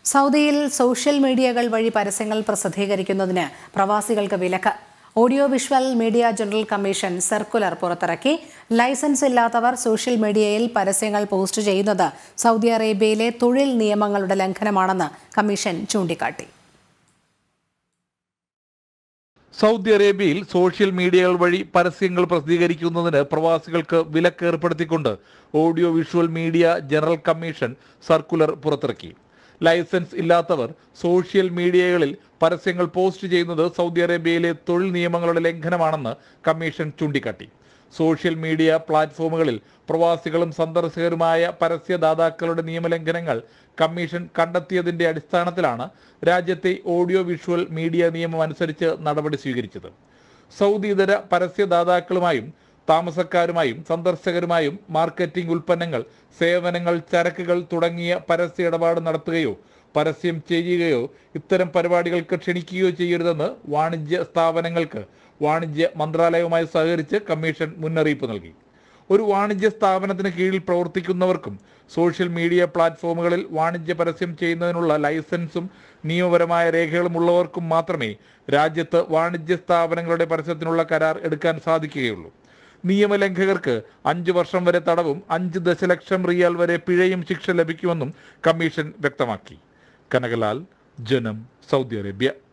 സൗദിയിൽ സോഷ്യൽ മീഡിയകൾ വഴി പരസ്യങ്ങൾ പ്രസിദ്ധീകരിക്കുന്നതിന് പ്രവാസികൾക്ക് വിലക്ക് audio visual media general commission circular പുറത്തിറക്കി ലൈസൻസ് ഇല്ലാത്തവർ സോഷ്യൽ മീഡിയയിൽ പരസ്യങ്ങൾ പോസ്റ്റ് ചെയ്യുന്നത് സൗദി അറേബ്യയിലെ തൊഴിൽ നിയമങ്ങളുടെ ലംഘനമാണെന്ന് കമ്മീഷൻ ചൂണ്ടിക്കാട്ടി സൗദി അറേബ്യയിൽ സോഷ്യൽ മീഡിയകൾ വഴി പരസ്യങ്ങൾ പ്രസിദ്ധീകരിക്കുന്നതിന് പ്രവാസികൾക്ക് വിലക്ക് ഏർപ്പെടുത്തിക്കൊണ്ട് audio visual media general commission circular പുറത്തിറക്കി ലൈസൻസ് ഇല്ലാത്തവർ സോഷ്യൽ മീഡിയകളിൽ പരസ്യങ്ങൾ പോസ്റ്റ് ചെയ്യുന്നത് സൗദി അറേബ്യയിലെ തൊഴിൽ നിയമങ്ങളുടെ ലംഘനമാണെന്ന് കമ്മീഷൻ ചൂണ്ടിക്കാട്ടി സോഷ്യൽ മീഡിയ പ്ലാറ്റ്ഫോമുകളിൽ പ്രവാസികളും സന്ദർശകരുമായ പരസ്യദാതാക്കളുടെ നിയമലംഘനങ്ങൾ കമ്മീഷൻ കണ്ടെത്തിയതിന്റെ അടിസ്ഥാനത്തിലാണ് രാജ്യത്തെ ഓഡിയോ വിഷ്വൽ മീഡിയ നിയമം അനുസരിച്ച് നടപടി സ്വീകരിച്ചത് സൗദി ഇതര പരസ്യദാതാക്കളുമായും താമസക്കാരുമായും സന്ദർശകരുമായും മാർക്കറ്റിംഗ് ഉൽപ്പന്നങ്ങൾ സേവനങ്ങൾ ചരക്കുകൾ തുടങ്ങിയ പരസ്യ ഇടപാട് നടത്തുകയോ പരസ്യം ചെയ്യുകയോ ഇത്തരം പരിപാടികൾക്ക് ക്ഷണിക്കുകയോ ചെയ്യരുതെന്ന് വാണിജ്യ സ്ഥാപനങ്ങൾക്ക് വാണിജ്യ മന്ത്രാലയവുമായി സഹകരിച്ച് കമ്മീഷൻ മുന്നറിയിപ്പ് നൽകി ഒരു വാണിജ്യ സ്ഥാപനത്തിന് കീഴിൽ പ്രവർത്തിക്കുന്നവർക്കും സോഷ്യൽ മീഡിയ പ്ലാറ്റ്ഫോമുകളിൽ വാണിജ്യ പരസ്യം ചെയ്യുന്നതിനുള്ള ലൈസൻസും നിയമപരമായ രേഖകളും ഉള്ളവർക്കും മാത്രമേ രാജ്യത്ത് വാണിജ്യ സ്ഥാപനങ്ങളുടെ പരസ്യത്തിനുള്ള കരാർ എടുക്കാൻ സാധിക്കുകയുള്ളൂ നിയമലംഘകർക്ക് അഞ്ചു വർഷം വരെ തടവും അഞ്ച് ദശലക്ഷം റിയാൽ വരെ പിഴയും ശിക്ഷ ലഭിക്കുമെന്നും കമ്മീഷൻ വ്യക്തമാക്കി കനകലാൽ ജനം സൗദി അറേബ്യ